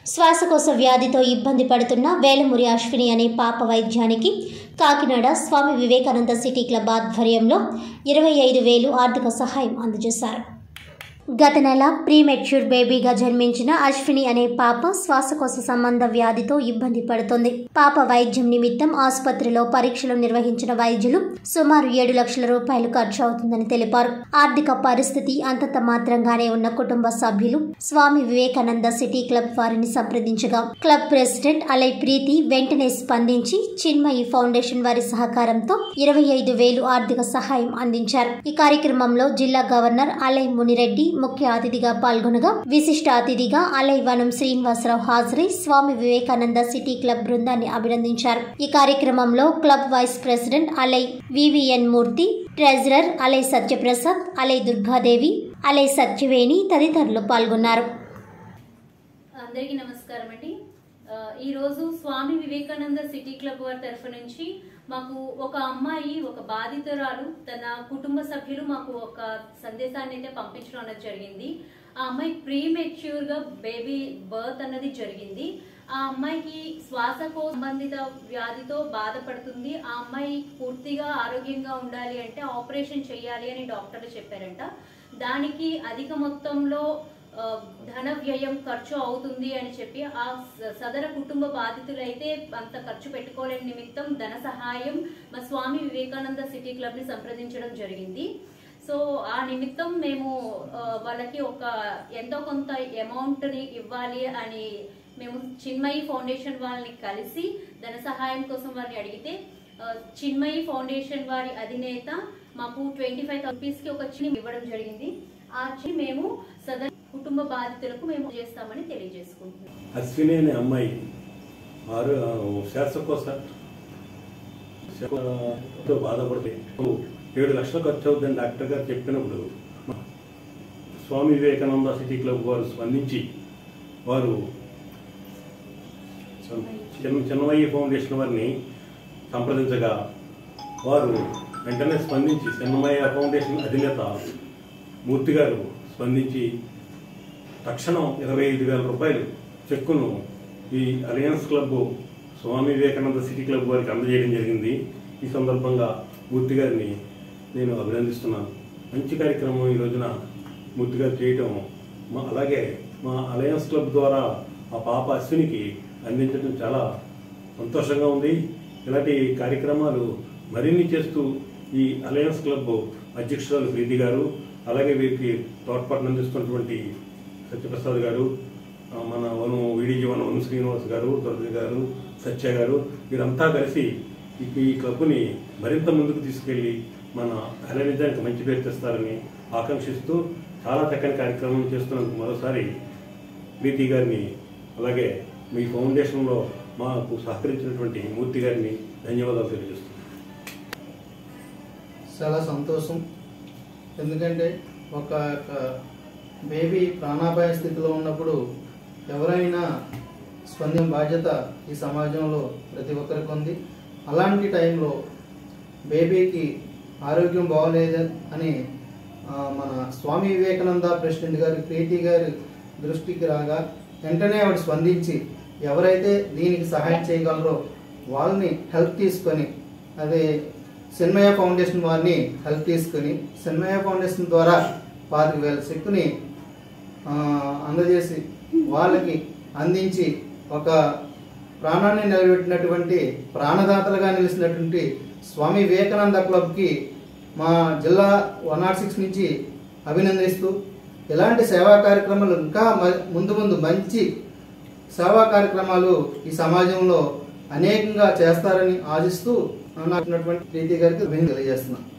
శ్వాసకోశ వ్యాధితో ఇబ్బంది పడుతున్న వేలమురి అశ్విని అనే పాప వైద్యానికి కాకినాడ స్వామి వివేకానంద సిటీ క్లబ్ ఆధ్వర్యంలో ఇరవై ఐదు వేలు ఆర్థిక సహాయం అందజేశారు గత నెల ప్రీమెచ్యూర్ బేబీగా జన్మించిన అశ్విని అనే పాప శ్వాసకోశ సంబంధ వ్యాధితో ఇబ్బంది పడుతుంది పాప వైద్యం నిమిత్తం ఆసుపత్రిలో పరీక్షలు నిర్వహించిన వైద్యులు సుమారు ఏడు లక్షల రూపాయలు ఖర్చు అవుతుందని తెలిపారు ఆర్థిక పరిస్థితి అంతంత మాత్రంగానే ఉన్న కుటుంబ సభ్యులు స్వామి వివేకానంద సిటీ క్లబ్ వారిని సంప్రదించగా క్లబ్ ప్రెసిడెంట్ అలై ప్రీతి వెంటనే స్పందించి చిన్మయి ఫౌండేషన్ వారి సహకారంతో ఇరవై ఐదు వేలు ఆర్థిక సహాయం అందించారు ఈ కార్యక్రమంలో జిల్లా గవర్నర్ అలై మునిరెడ్డి ముఖ్య అతిథిగా పాల్గొనగా విశిష్ట అతిథిగా అలై వనం శ్రీనివాసరావు హాజరై స్వామి వివేకానంద సిటీ క్లబ్ బృందాన్ని అభినందించారు ఈ కార్యక్రమంలో క్లబ్ వైస్ ప్రెసిడెంట్ అలై వివిఎన్ మూర్తి ట్రెజరర్ అలై సత్యప్రసాద్ అలై దుర్గాదేవి అలై సత్యవేణి తదితరులు పాల్గొన్నారు అందరికీ నమస్కారం అండి ఆ, ఈరోజు స్వామి వివేకానంద సిటీ క్లబ్ వారి తరఫు నుంచి మాకు ఒక అమ్మాయి ఒక బాధితురాలు తన కుటుంబ సభ్యులు మాకు ఒక సందేశాన్ని అయితే పంపించడం అనేది జరిగింది ఆ అమ్మాయి ప్రీ మెచ్యూర్ గా బేబీ బర్త్ అన్నది జరిగింది ఆ అమ్మాయికి శ్వాసకోశ సంబంధిత వ్యాధితో బాధపడుతుంది ఆ అమ్మాయి పూర్తిగా ఆరోగ్యంగా ఉండాలి అంటే ఆపరేషన్ చేయాలి అని డాక్టర్లు చెప్పారంట దానికి అధిక మొత్తంలో ఆ, ధన వ్యయం ఖర్చు అవుతుంది అని చెప్పి ఆ స- సదర కుటుంబ బాధితులైతే అంత ఖర్చు పెట్టుకోలేని నిమిత్తం ధన సహాయం మా స్వామి వివేకానంద సిటీ క్లబ్ ని సంప్రదించడం జరిగింది సో ఆ నిమిత్తం మేము ఆ, వాళ్ళకి ఒక ఎంతో కొంత అమౌంట్ ని ఇవ్వాలి అని మేము చిన్మయి ఫౌండేషన్ వాళ్ళని కలిసి ధన సహాయం కోసం వారిని అడిగితే ఆ, చిన్మయి ఫౌండేషన్ వారి అధినేత మాకు ట్వంటీ ఫైవ్ రూపీస్ కి ఒక చిన్న ఇవ్వడం జరిగింది ఆ చిన్న మేము సదర్ కుటుంబ బాధితులకు మేము చేస్తామని తెలియజేసుకుంటున్నాం అశ్విని అనే అమ్మాయి ఆరు శ్వాసకోశ తో బాధపడితే ఏడు లక్షలు ఖర్చు అవుతుందని డాక్టర్ గారు చెప్పినప్పుడు స్వామి వివేకానంద సిటీ క్లబ్ వారు స్పందించి వారు చిన్న చిన్నవయ్య ఫౌండేషన్ వారిని సంప్రదించగా వారు వెంటనే స్పందించి చిన్నమయ్య ఫౌండేషన్ అధినేత మూర్తి గారు స్పందించి తక్షణం ఇరవై ఐదు వేల రూపాయలు చెక్కును ఈ alliance club Swami Vivekananda city club వారికి అందజేయడం జరిగింది ఈ సందర్భంగా మూర్తి గారిని నేను అభినందిస్తున్నాను మంచి కార్యక్రమం ఈ రోజున మూర్తి గారు చేయటం మా అలాగే మా అలయన్స్ క్లబ్ ద్వారా ఆ పాప అశ్వినికి అందించడం చాలా సంతోషంగా ఉంది ఇలాంటి కార్యక్రమాలు మరిన్ని చేస్తూ ఈ అలయన్స్ క్లబ్ అధ్యక్షురాలు ప్రీతి గారు అలాగే వీరికి తోడ్పాటును అందిస్తున్నటువంటి సత్యప్రసాద్ గారు ఆ, మన వను విడిజీ వన వను శ్రీనివాస్ గారు దుర్గ గారు సత్య గారు వీరంతా కలిసి ఈ ఈ క్లబ్ని మరింత ముందుకు తీసుకెళ్లి మన ఘనవిద్యానికి మంచి పేరు తెస్తారని ఆకాంక్షిస్తూ చాలా చక్కని కార్యక్రమం చేస్తున్నందుకు మరోసారి ప్రీతి గారిని అలాగే మీ ఫౌండేషన్లో మాకు సహకరించినటువంటి మూర్తి గారిని ధన్యవాదాలు తెలియజేస్తున్నాను చాలా సంతోషం ఎందుకంటే ఒక ఒక బేబీ ప్రాణాపాయ స్థితిలో ఉన్నప్పుడు ఎవరైనా స్పందన బాధ్యత ఈ సమాజంలో ప్రతి ఒక్కరికి ఉంది అలాంటి టైంలో బేబీకి ఆరోగ్యం బాగోలేదు అని ఆ, మన స్వామి వివేకానంద ప్రెసిడెంట్ గారి ప్రీతి గారి దృష్టికి రాగా వెంటనే ఆవిడ స్పందించి ఎవరైతే దీనికి సహాయం చేయగలరో వాళ్ళని హెల్ప్ తీసుకొని అదే సిన్మయ ఫౌండేషన్ వారిని హెల్ప్ తీసుకొని సిన్మయ ఫౌండేషన్ ద్వారా పాతిక వేల చెక్కుని ఆ, అందజేసి వాళ్ళకి అందించి ఒక ప్రాణాన్ని నిలబెట్టినటువంటి ప్రాణదాతలుగా నిలిచినటువంటి స్వామి వివేకానంద క్లబ్కి మా జిల్లా వన్ నాట్ సిక్స్ నుంచి అభినందిస్తూ ఇలాంటి సేవా కార్యక్రమాలు ఇంకా మ- ముందు ముందు మంచి సేవా కార్యక్రమాలు ఈ సమాజంలో అనేకంగా చేస్తారని ఆశిస్తూ నాకు ప్రీతి గారికి అభినందనలు తెలియజేస్తున్నాను